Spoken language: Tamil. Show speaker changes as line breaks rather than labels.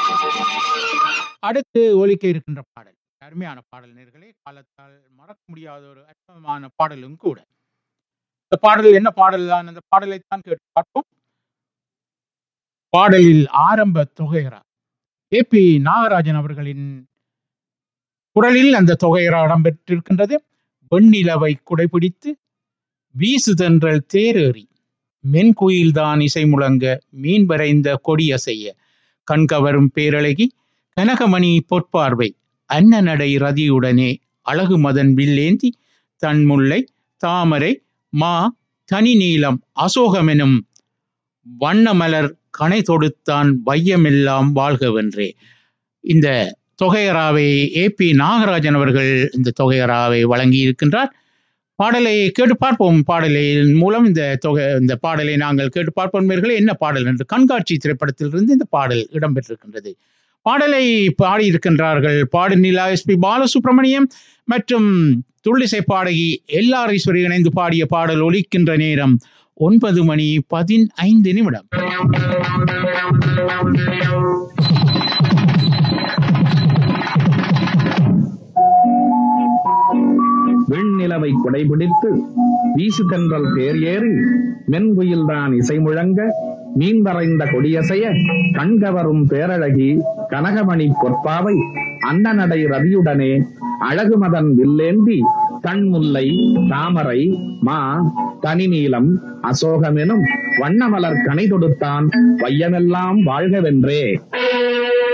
அடுத்து ஒலிக்க இருக்கின்ற பாடல் அருமையான பாடல் நேர்களே காலத்தால் மறக்க முடியாத ஒரு அற்புதமான பாடலும் கூட இந்த பாடல் என்ன பாடல் தான் அந்த பாடலைத்தான் கேட்டு பார்ப்போம் பாடலில் ஆரம்ப தொகையரா ஏ பி நாகராஜன் அவர்களின் குரலில் அந்த தொகையரா இடம்பெற்றிருக்கின்றது வெண்ணிலவை குடைபிடித்து வீசுதென்றல் தேரேறி மென்குயில்தான் இசை முழங்க மீன் வரைந்த கொடியசைய கண்கவரும் பேரழகி கனகமணி பொற்பார்வை அன்னநடை ரதியுடனே அழகு மதன் வில்லேந்தி தன்முல்லை தாமரை மா தனி நீலம் அசோகமெனும் வண்ணமலர் கனை தொடுத்தான் வையமெல்லாம் வாழ்கவென்றே இந்த தொகையராவை ஏ பி நாகராஜன் அவர்கள் இந்த தொகையராவை வழங்கி இருக்கின்றார் பாடலை கேட்டு பார்ப்போம் பாடலின் மூலம் இந்த தொகை இந்த பாடலை நாங்கள் கேட்டு பார்ப்போம் நேயர்களே. என்ன பாடல் என்று கண்காட்சி திரைப்படத்திலிருந்து இந்த பாடல் இடம்பெற்றிருக்கின்றது பாடலை பாடியிருக்கின்றார்கள் பாடு நிலா எஸ் பி பாலசுப்ரமணியம் மற்றும் துள்ளிசை பாடகி எல்ஆர் ஈஸ்வரி இணைந்து பாடிய பாடல் ஒலிக்கின்ற நேரம் ஒன்பது மணி பதினைந்து நிமிடம்
வெண்ணிலவை குடைபிடித்து வீசு தென்றல் தேர் ஏறி மென்குயில்தான் இசை முழங்க மீன் வரைந்த கொடியசைய கண்கவரும் பேரழகி கனகமணி பொற்பாவை அன்னநடை ரவியுடனே அழகுமதன் வில்லேந்தி கண்முல்லை தாமரை மா தனிநீலம் அசோகமெனும் வண்ணமலர் கனை தொடுத்தான் வையமெல்லாம் வாழ்கவென்றே